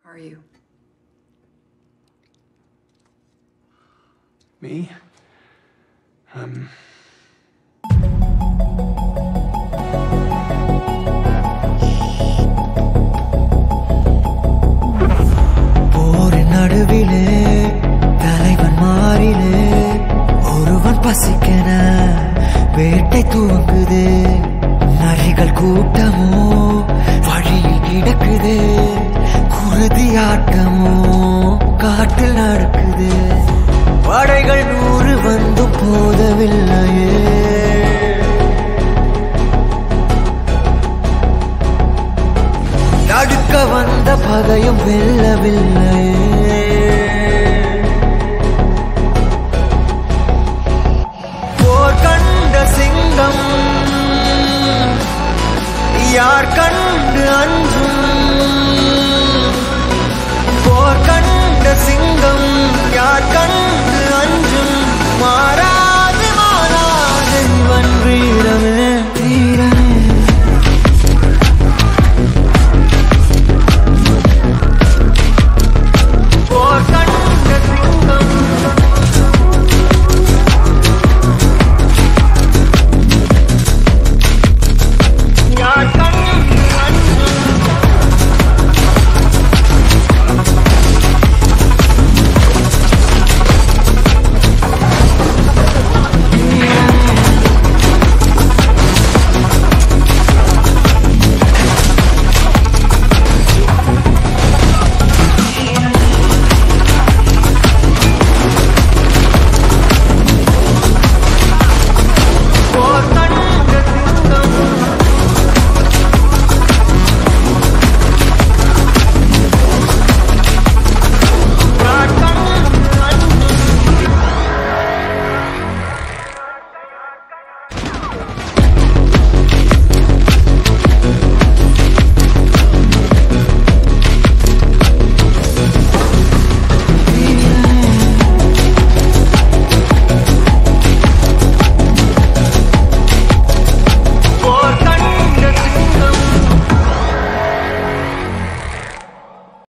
are you? Me? Um. போரின் நடுவிலே தலைவன் மாறிலே ஒருவன் பசிக்கென வேட்டை தூங்குது நரிகள் கூட்டமோ வழியில் கிடக்குது குருதி ஆட்டமோ காட்டில் நடக்குது படைகள் நூறு வந்தும் போதவில்லையே தடுக்க வந்த பகையும் வெல்லவில்லையே போர் கண்ட சிங்கம் யார் கண்டு அன்பு